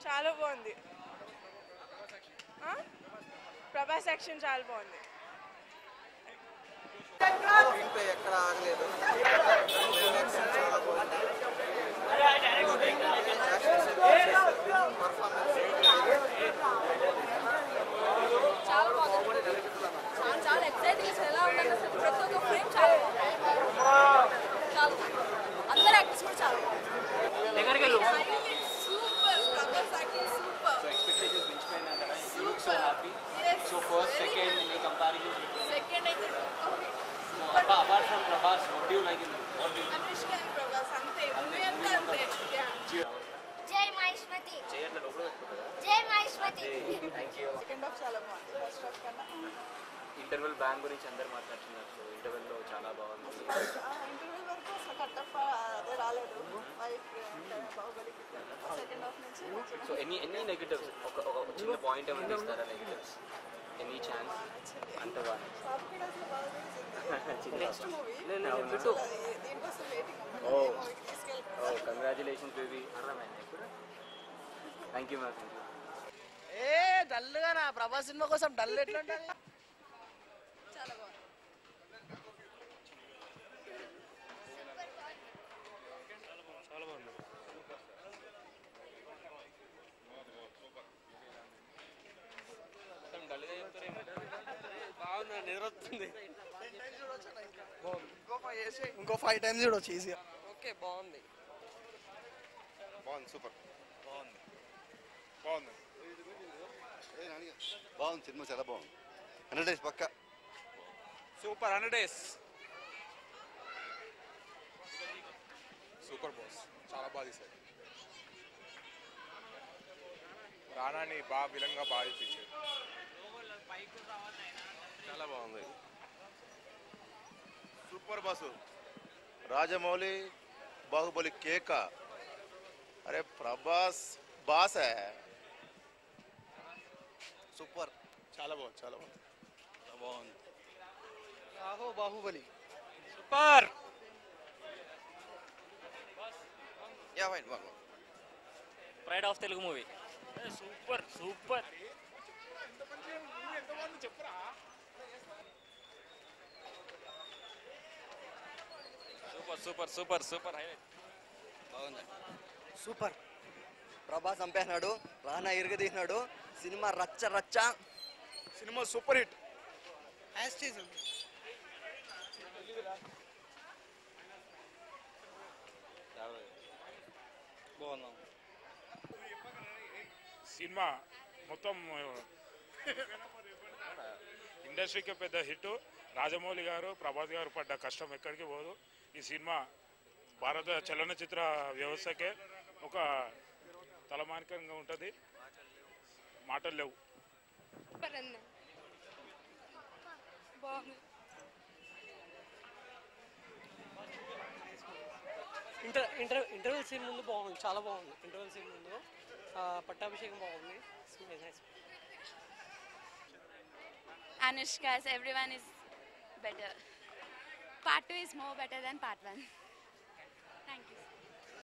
చాలా బాగుంది ఆ? ప్రభాస్ యాక్షన్ చాలా బాగుంది స్క్రీన్ ప్లే ఎక్కడ ఆగలేదు Action చాలా బాగుంది పర్ఫార్మెన్స్ చాలా బాగుంది చాలా చాలా ఎక్సైటింగ్ ఎలా ఉంటుంది అసలు ప్రతి ఒక్క ఫ్రేమ్ చాలా బాగుంది చాలా అందరు యాక్టర్స్ కూడా చాలా super Prabhas acting super expectations మించిపోయినా కదా you look so happy so first second in comparison second అయితే apart, apart from Prabhas what do you like in the what do you Anushka and Prabhas అంతే మూవీ అంతా అంతే Yeah. జై మహేష్మతి చేయట్లే లోపల పెట్టుకుంటారా జై Mahishmati thank you second half చాలా బాగుంది ఫస్ట్ హాఫ్ కన్నా ఇంటర్వెల్ బ్యాంక్ గురించి అందరు మాట్లాడుతున్నారు సో ఇంటర్వెల్లో చాలా బాగుంది ఇంటర్వ్యూ వరకు అసలు కట్టప్ప అదే రాలేదు వైఫ్ బాహుబలికి సెకండ్ హాఫ్ నుంచి సో ఎన్ని ఎన్ని నెగిటివ్స్ ఒక ఒక చిన్న పాయింట్ ఏమైనా ఇస్తారా నెగిటివ్స్ ఎనీ ఛాన్స్ అంత బాగా సాఫ్ కూడా అసలు బాగా చిన్న నెక్స్ట్ మూవీ అవును. దీనికోసం వెయిటింగ్ ఓ. అన్నమాట మూవీకి తీసుకెళ్ళి ఓ కంగ్రాచులేషన్స్ బేబీ అర్థమైంది ఇప్పుడు thank you ma'am thank you ఏ డల్గా నా ప్రభాస్ సినిమా కోసం డల్ ఎట్లా ఉంటుంది చాలా బాగుంది ఇంకో ఫైవ్ చేసి ఇంకో ఫైవ్ టైమ్స్ చూడొచ్చు ఈజీగా ఓకే బాగుంది బాగుంది సూపర్ బాగుంది బాగుంది బాగుంది సినిమా చాలా బాగుంది హండ్రెడ్ డేస్ పక్క super hundred days super boss చాలా బాగా తీశారు రానాని బాగా విలంగా బాగా చూపించారు చాలా బాగుంది సూపర్ బాసు రాజమౌళి బాహుబలి కేక అరే ప్రభాస్ బాస్ హై సూపర్ చాలా బాగుంది చాలా బాగుంది బాగుంది రాహో బాహుబలి సూపర్ యా ఫైన్ బాగుంది pride of Telugu movie super super super super super super highlight super Prabhas చంపేసినాడు రానా ఇరగదీసినాడు సినిమా రచ్చ రచ్చ సినిమా సూపర్ హిట్ సినిమా మొత్తం ఇండస్ట్రీకి పెద్ద హిట్ రాజమౌళి గారు ప్రభాస్ గారు పడ్డ కష్టం ఎక్కడికి పోదు ఈ సినిమా భారత చలనచిత్ర వ్యవస్థకే ఒక తలమానికంగా ఉంటుంది మాటలు లేవు సూపర్ అన్న బాగుంది ఇంటర్ ఇంటర్ ఇంటర్వెల్ సీన్ ముందు బాగుంది చాలా బాగుంది ఇంటర్వెల్ సీన్ ముందు ఆ, పట్టాభిషేకం బాగుంది nice Anushka's everyone is better. Part 2 is more better than part 1.